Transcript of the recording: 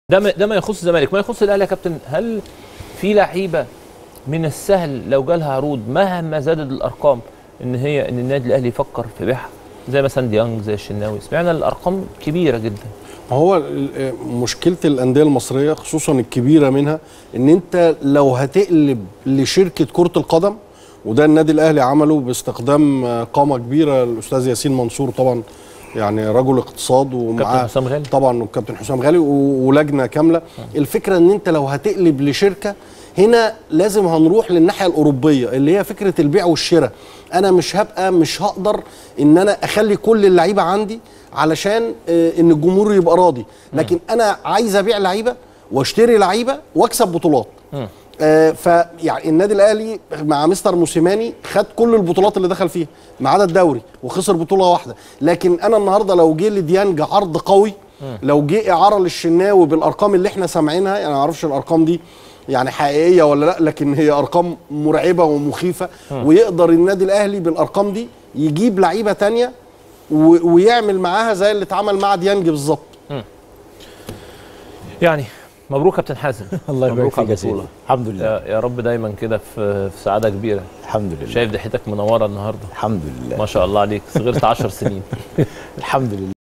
ده ما ده ما يخص الزمالك ما يخص الاهلي يا كابتن هل في لعيبه من السهل لو جالها عروض مهما زادت الارقام ان هي ان النادي الاهلي يفكر في بيعها زي مثلا ديانج زي الشناوي سمعنا الارقام كبيره جدا ما هو ال- مشكله الانديه المصريه خصوصا الكبيره منها ان انت لو هتقلب لشركه كره القدم وده النادي الاهلي عمله باستخدام آه، قامه كبيره الاستاذ ياسين منصور طبعا يعني رجل اقتصاد ومعاه كابتن حسام غالي. طبعا والكابتن حسام غالي و- ولجنه كامله الفكره ان انت لو هتقلب لشركه هنا لازم هنروح للناحيه الاوروبيه اللي هي فكره البيع والشراء انا مش هبقى مش هقدر ان انا اخلي كل اللعيبه عندي علشان آه، ان الجمهور يبقى راضي لكن انا عايز ابيع لعيبه واشتري لعيبه واكسب بطولات آه فيعني النادي الاهلي مع مستر موسيماني خد كل البطولات اللي دخل فيها ما عدا الدوري وخسر بطوله واحده لكن انا النهارده لو جه لديانج عرض قوي لو جه اعاره للشناوي بالارقام اللي احنا سامعينها يعني ما اعرفش الارقام دي يعني حقيقيه ولا لا لكن هي ارقام مرعبه ومخيفه ويقدر النادي الاهلي بالارقام دي يجيب لعيبه تانية و- ويعمل معاها زي اللي اتعمل مع ديانج بالظبط يعني مبروك كابتن حازم الله يبارك مبروك على فيك يا سيدي البطولة. الحمد لله يا, يا رب دايما كده في في سعاده كبيره الحمد لله شايف ضحكتك منوره النهارده الحمد لله ما شاء الله عليك صغرت 10 سنين الحمد لله